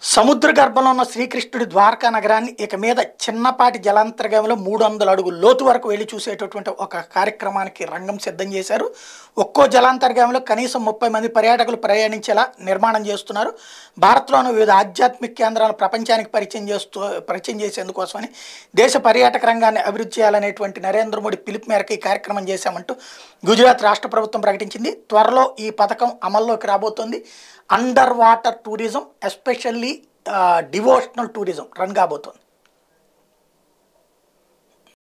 సముద్ర గర్భంలో ఉన్న శ్రీకృష్ణుడి ద్వారకా నగరాన్ని ఇక మీద చిన్నపాటి జలాంతర్గామిలో మూడు వందల అడుగుల లోతు వరకు వెళ్ళి చూసేటటువంటి ఒక కార్యక్రమానికి రంగం సిద్ధం చేశారు ఒక్కో జలాంతర్గామిలో కనీసం ముప్పై మంది పర్యాటకులు ప్రయాణించేలా నిర్మాణం చేస్తున్నారు భారత్లోని వివిధ ఆధ్యాత్మిక కేంద్రాలను ప్రపంచానికి పరిచయం చేస్తూ పరిచయం చేసేందుకోసమని దేశ పర్యాటక రంగాన్ని అభివృద్ధి చేయాలనేటువంటి నరేంద్ర మోడీ పిలుపు మేరకు ఈ కార్యక్రమం చేశామంటూ గుజరాత్ రాష్ట్ర ప్రభుత్వం ప్రకటించింది త్వరలో ఈ పథకం అమల్లోకి రాబోతోంది under water tourism especially devotional tourism run కాబోతోంది